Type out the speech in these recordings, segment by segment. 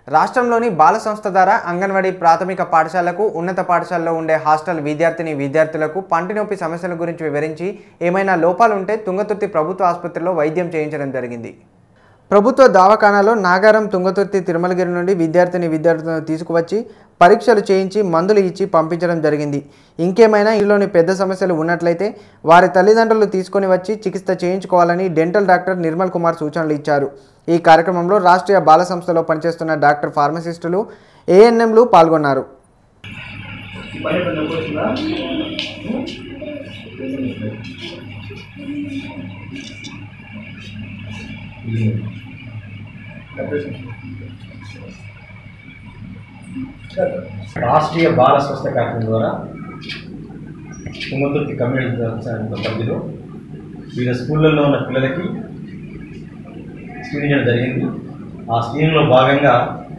రాష్ట్రంలోని బాల సంస్థ ద్వారా అంగన్వాడీ ప్రాథమిక పాఠశాలకు ఉన్నత పాఠశాలలో ఉండే హాస్టల్ విద్యార్థిని విద్యార్థులకు పంటి నొప్పి సమస్యల గురించి వివరించి ఏమైనా లోపాలుంటే తుంగతుర్తి ప్రభుత్వ ఆసుపత్రిలో వైద్యం చేయించడం జరిగింది ప్రభుత్వ దవాఖానాలో నాగారం తుంగతుర్తి తిరుమలగిరి నుండి విద్యార్థిని విద్యార్థులను తీసుకువచ్చి పరీక్షలు చేయించి మందులు ఇచ్చి పంపించడం జరిగింది ఇంకేమైనా ఇంట్లోని పెద్ద సమస్యలు ఉన్నట్లయితే వారి తల్లిదండ్రులు తీసుకొని వచ్చి చికిత్స చేయించుకోవాలని డెంటల్ డాక్టర్ నిర్మల్ కుమార్ సూచనలు ఇచ్చారు ఈ కార్యక్రమంలో రాష్ట్రీయ బాల సంస్థలో పనిచేస్తున్న డాక్టర్ ఫార్మసిస్టులు ఏఎన్ఎంలు పాల్గొన్నారు పని పని వచ్చిందా రాష్ట్రీయ బాల స్వస్థ కార్యక్రమం ద్వారా తుంగతుర్తి కమ్యూనిటీ సభ్యులు వివిధ స్కూళ్ళల్లో ఉన్న పిల్లలకి స్క్రీనింగ్ చేయడం జరిగింది ఆ స్క్రీనింగ్లో భాగంగా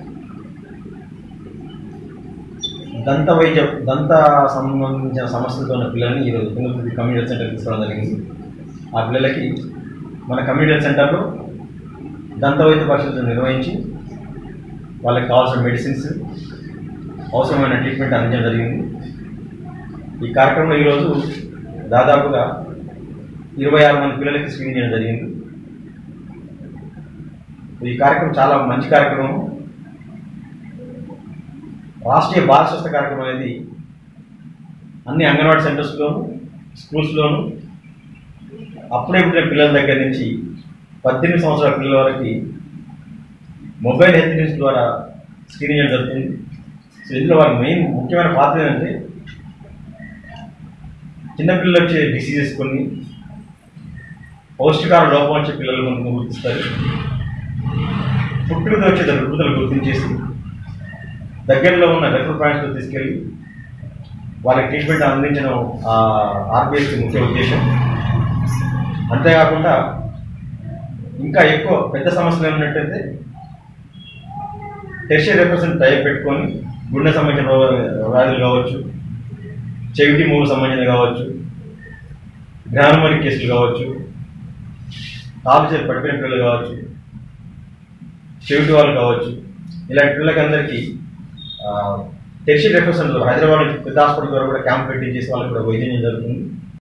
దంత వైద్య దంత సంబంధించిన సమస్యలతో ఉన్న పిల్లల్ని ఈరోజు తుంగతుర్తి కమ్యూనిటీ సెంటర్ తీసుకోవడం జరిగింది ఆ పిల్లలకి మన కమ్యూనిటీ సెంటర్లో దంత వైద్య పరిస్థితులు నిర్వహించి వాళ్ళకి కావాల్సిన మెడిసిన్స్ అవసరమైన ట్రీట్మెంట్ అందించడం జరిగింది ఈ కార్యక్రమంలో ఈరోజు దాదాపుగా ఇరవై ఆరు మంది పిల్లలకి స్క్రీనింగ్ చేయడం జరిగింది ఈ కార్యక్రమం చాలా మంచి కార్యక్రమం రాష్ట్రీయ బాల స్వస్థ కార్యక్రమం అనేది అన్ని అంగన్వాడీ సెంటర్స్లోను స్కూల్స్లోను అప్పుడే పుట్టిన పిల్లల దగ్గర నుంచి పద్దెనిమిది సంవత్సరాల పిల్లల వరకు మొబైల్ హెల్త్ న్యూస్ ద్వారా స్క్రీనింగ్ చేయడం జరుగుతుంది సో ఇందులో వారి మెయిన్ ముఖ్యమైన పాత్ర ఏంటంటే చిన్నపిల్లలు వచ్చే డిసీజెస్ కొన్ని పౌష్టికార లోపం వచ్చే పిల్లలు కొంత గుర్తిస్తారు పుట్టుకతో వచ్చే రుగ్మతలు గుర్తించేసి దగ్గరలో ఉన్న రెఫర్ పాయింట్స్లో తీసుకెళ్ళి వాళ్ళకి ట్రీట్మెంట్ అందించడం ఆర్బీఎస్కి ముఖ్య ఉద్దేశం అంతేకాకుండా ఇంకా ఎక్కువ పెద్ద సమస్యలు ఏమన్నట్టయితే టెర్షియర్ రెప్రసెంట్ టైప్ పెట్టుకొని గుండె సంబంధించిన రోగ- వ్యాధులు కావచ్చు చెవిటి మూడు సంబంధించిన కావచ్చు జ్ఞానమరి కేసులు కావచ్చు కాలు చేతి పడిపోయిన పిల్లలు కావచ్చు చెవిటి వాళ్ళు కావచ్చు ఇలాంటి పిల్లలకందరికీ టెర్షియర్ రెప్రసెంట్ హైదరాబాద్ నుంచి పెద్ద హాస్పిటల్ ద్వారా కూడా క్యాంప్ పెట్టించేసి వాళ్ళకి కూడా వైద్యం చేయడం జరుగుతుంది